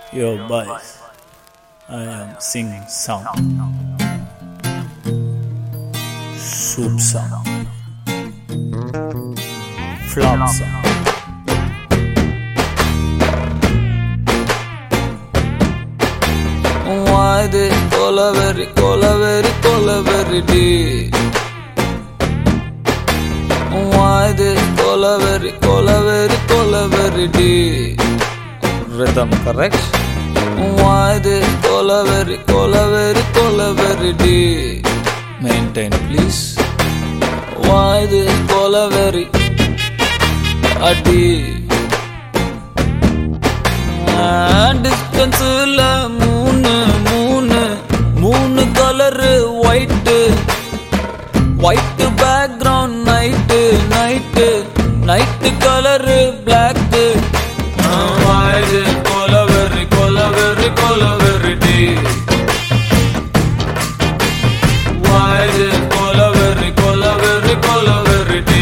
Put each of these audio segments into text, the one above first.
Yo, boys, I am singing song. Soup song. Flop song. Why they colaveri, colaveri, colaveri D? Why they colaveri, colaveri, colaveri D? Rhythm correct? Why they colaveri, colaveri, colaveri D? Maintain please. Why they colaveri? A D. டிஸ்டன்ஸ்ல மூணு மூணு மூணு colour white white background night night night colour black கொலவெறி கொலவெறி கொலவெறி டி why this கொலவெறி கொலவெறி கொலவெறி டி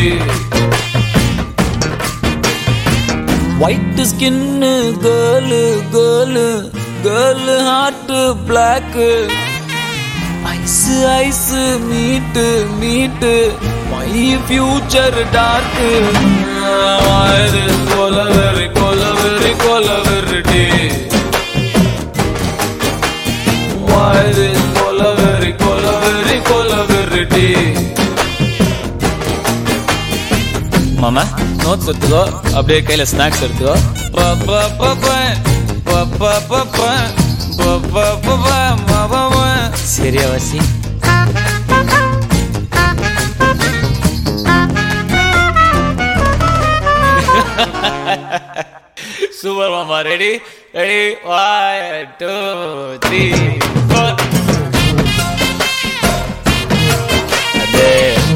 white skin girl girl girl heart black eyes eyes meet meet my future dark கொலவெறி கொலவெறி கொலவெறி டே வாய்து கொலவெறி கொலவெறி கொலவெறி டே மாமா நோட்ஸ் எடுத்துக்கோ அப்படியே கையில ஸ்நாக்ஸ் எடுத்துக்கோ ப, ப, ப, ப, ப, ப, ப, ப, ப, ப, ப, ப, ம, ப, ப. சரியா வாசி சூப்பர் மாமா ready ready one two three four அதே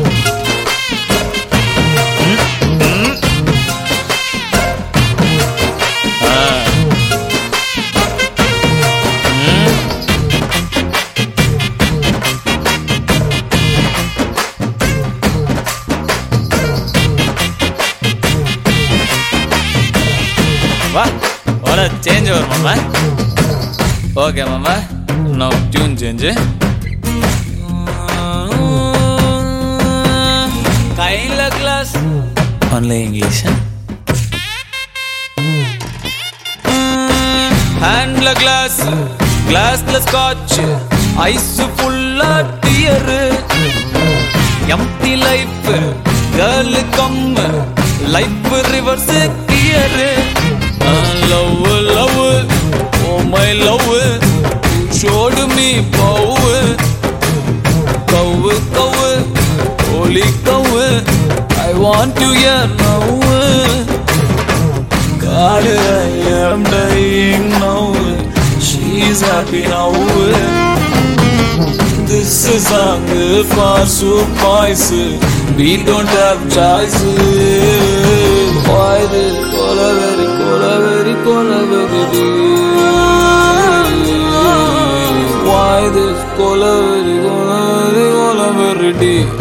வா ஒரு சேஞ்ச் வரும் மாமா ஓகே மாமா நோ டியூன் சேஞ்சு கையில் கிளாஸ் ஒன்லி இங்கிலீஷ் ஹேண்ட்ல கிளாஸ் கிளாஸ்ல ஸ்காட்ச் ஐஸ் ஃபுல்லா tear empty life girl come life reverse gear love love oh my love showed me bow cow cow holy cow I want you here now God, I am dying now. She's happy now. This is song for soup boys. We don't have choice. Why this cola very cola very cola very Why this cola very cola very cola very deep?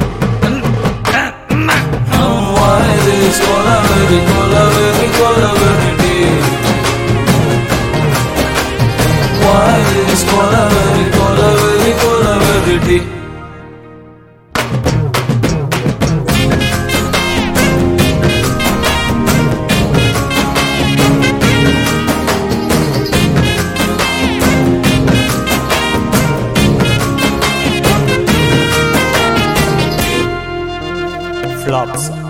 Why this cola very cola very cola very deep? Why this cola very cola very cola very deep? Flop song.